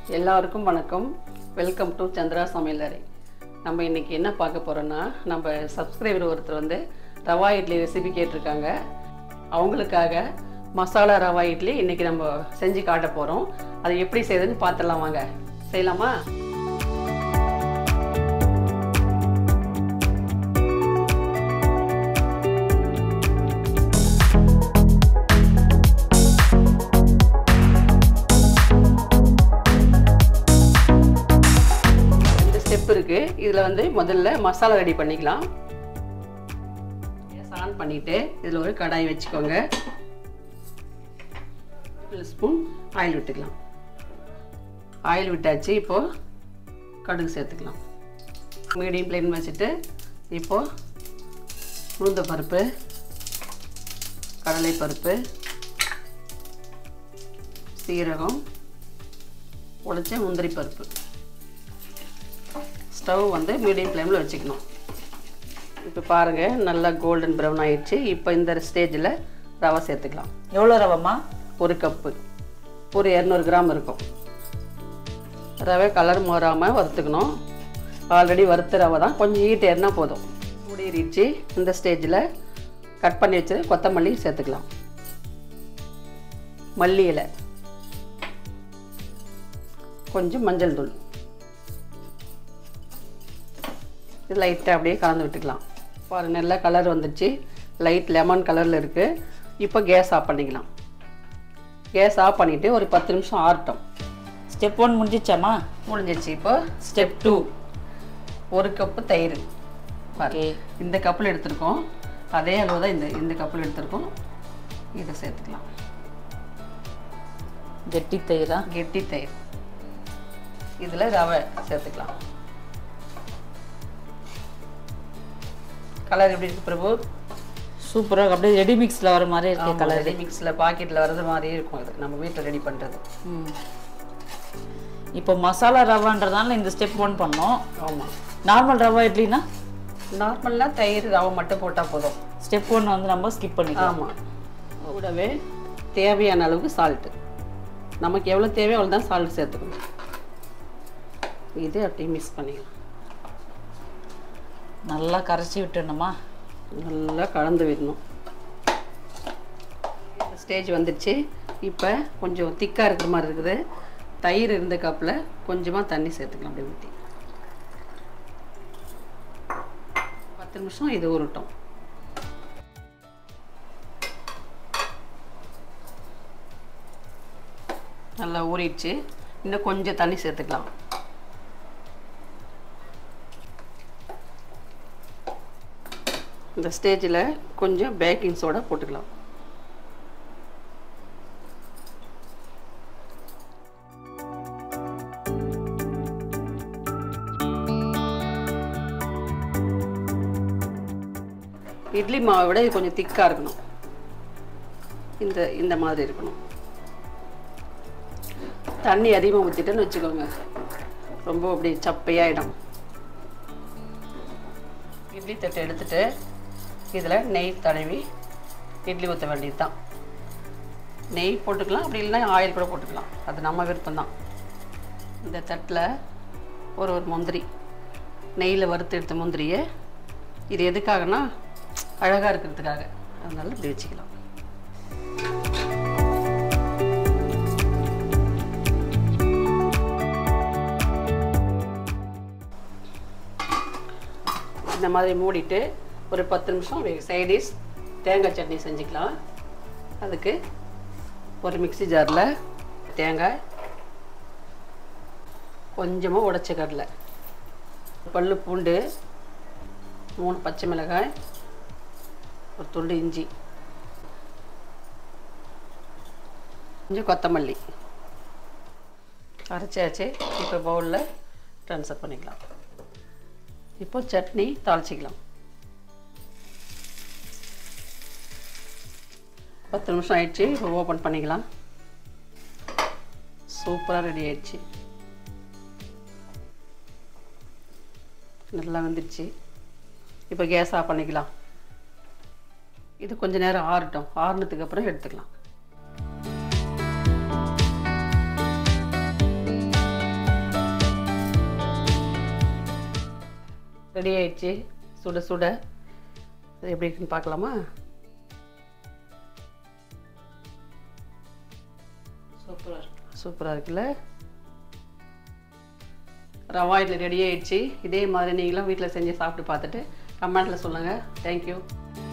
எல்லாருக்கும் வணக்கம் welcome to Chandra சமையலறை நம்ம இன்னைக்கு என்ன பார்க்க போறோம்னா நம்ம சப்ஸ்கிரைபர் ஒருத்தர் வந்து ரவா இட்லி ரெசிபி கேட்டிருக்காங்க அவங்களுக்காக மசாலா ரவா இட்லி இன்னைக்கு நம்ம செஞ்சு காட்ட போறோம் அது எப்படி செய்யுதுன்னு பார்த்துடலாம் வாங்க செய்யலாமா ரெண்டு ஸ்டெப் இருக்கு இதுல வந்து முதல்ல மசாலா ரெடி பண்ணிக்கலாம் கேஸ் ஆன் பண்ணிட்டு இதுல ஒரு கடாய் வச்சுக்கோங்க ஒரு ஸ்பூன் ஆயில் விட்டுக்கலாம் ஆயில் விட்டாச்சு இப்போ கடுகு சேர்த்துக்கலாம் மீடியம் ஃப்ளேம் வச்சுட்டு இப்போ உளுந்த பருப்பு கடலை பருப்பு சீரகம் உடைச்ச முந்திரி பருப்பு ஸ்டவ் வந்து மீடியம் ஃப்ளேமில் வச்சுக்கணும் இப்போ பாருங்கள் நல்லா கோல்டன் ப்ரௌன் ஆயிடுச்சு இப்போ இந்த ஸ்டேஜில் ரவை சேர்த்துக்கலாம் எவ்வளோ ரவம்மா ஒரு கப்பு ஒரு இரநூறு கிராம் இருக்கும் ரவை கலர் மாறாமல் வறுத்துக்கணும் ஆல்ரெடி வறுத்த ரவை தான் கொஞ்சம் ஹீட் ஏறினா போதும் மூடிடுச்சு இந்த ஸ்டேஜில் கட் பண்ணி வச்சு கொத்தமல்லி சேர்த்துக்கலாம் மல்லி இலை கொஞ்சம் மஞ்சள் தூள் இது லைட்டாக அப்படியே கலந்து விட்டுக்கலாம் பாரு நல்ல கலர் வந்துடுச்சு லைட் லெமன் கலரில் இருக்குது இப்போ கேஸ் ஆஃப் பண்ணிக்கலாம் கேஸ் ஆஃப் பண்ணிவிட்டு ஒரு பத்து நிமிஷம் ஆறட்டும் ஸ்டெப் ஒன் முடிஞ்சிச்சாம்மா முடிஞ்சிச்சு இப்போ ஸ்டெப் டூ ஒரு கப்பு தயிர் பாரு ஓகே இந்த கப்பில் எடுத்திருக்கோம் அதே அளவு தான் இந்த இந்த கப்பில் எடுத்திருக்கோம் இதை சேர்த்துக்கலாம் கெட்டி தயிரா கெட்டி தயிர் இதில் ரவை சேர்த்துக்கலாம் கலர் எப்படி இருக்கு பிரபு சூப்பராக அப்படியே ரெடி மிக்ஸில் வர மாதிரி இருக்கு கலர் கலர் மிக்ஸில் பாக்கெட்டில் வர்றது மாதிரியே இருக்கும் இது நம்ம வீட்டில் ரெடி பண்ணுறது ம் இப்போ மசாலா ரவான்றதால இந்த ஸ்டெப் ஒன் பண்ணோம் ஆமாம் நார்மல் ரவா இட்லினா நார்மலாக தயிர் ரவை மட்டும் போட்டால் போதும் ஸ்டெப் ஒன் வந்து நம்ம ஸ்கிப் பண்ணிக்கலாம் ஆமாம் கூடவே தேவையான அளவுக்கு சால்ட்டு நமக்கு எவ்வளோ தேவையோ அவ்வளோ தான் சால்ட் சேர்த்துக்கணும் இது அப்படியே மிக்ஸ் பண்ணிக்கலாம் நல்லா கரைச்சி விட்டுணுமா நல்லா கலந்து விடணும் இந்த ஸ்டேஜ் வந்துடுச்சு இப்போ கொஞ்சம் திக்காக இருக்கிற மாதிரி இருக்குது தயிர் இருந்த கப்பில் கொஞ்சமாக தண்ணி சேர்த்துக்கலாம் அப்படியே ஊற்றி பத்து நிமிஷம் இது உருட்டும் நல்லா ஊறிடுச்சு இன்னும் கொஞ்சம் தண்ணி சேர்த்துக்கலாம் இந்த ஸ்டேஜில் கொஞ்சம் பேக்கிங் சோடா போட்டுக்கலாம் இட்லி மாவை விட இது கொஞ்சம் திக்காக இருக்கணும் இந்த இந்த மாதிரி இருக்கணும் தண்ணி அதிகமாக ஊற்றிட்டேன்னு வச்சுக்கோங்க ரொம்ப அப்படி சப்பையாயிடும் இட்லி தட்டை எடுத்துட்டு இதில் நெய் தடவி இட்லி ஊற்ற வேண்டியது தான் நெய் போட்டுக்கலாம் அப்படி இல்லைன்னா ஆயில் கூட போட்டுக்கலாம் அது நம்ம விருப்பம் தான் இந்த தட்டில் ஒரு ஒரு முந்திரி நெய்யில் வறுத்து எடுத்த முந்திரியை இது எதுக்காகனா அழகாக இருக்கிறதுக்காக அதனால இப்படி வச்சுக்கலாம் இந்த மாதிரி மூடிட்டு ஒரு பத்து நிமிஷம் சைடிஷ் தேங்காய் சட்னி செஞ்சுக்கலாம் அதுக்கு ஒரு மிக்ஸி ஜாரில் தேங்காய் கொஞ்சமாக உடச்ச கடலை பல்லு பூண்டு மூணு பச்சை மிளகாய் ஒரு துண்டு இஞ்சி கொஞ்சம் கொத்தமல்லி அரைச்சாச்சு இப்போ பவுலில் ட்ரான்ஸ்ஃபர் பண்ணிக்கலாம் இப்போ சட்னி தாளிச்சிக்கலாம் பத்து நிமிஷம் ஆயிடுச்சு இப்போ ஓப்பன் பண்ணிக்கலாம் சூப்பராக ரெடி ஆயிடுச்சு நல்லா வந்துடுச்சு இப்போ கேஸ் ஆஃப் பண்ணிக்கலாம் இது கொஞ்ச நேரம் ஆறட்டும் ஆறுனதுக்கு அப்புறம் எடுத்துக்கலாம் ரெடி ஆயிடுச்சு சுட சுட இது எப்படி இருக்குன்னு பார்க்கலாமா சூப்பராக இருக்கு சூப்பராக இருக்குல்ல ரவா இட்லி ரெடி ஆயிடுச்சு இதே மாதிரி நீங்களும் வீட்டில் செஞ்சு சாப்பிட்டு பார்த்துட்டு கமெண்ட்டில் சொல்லுங்கள் தேங்க்யூ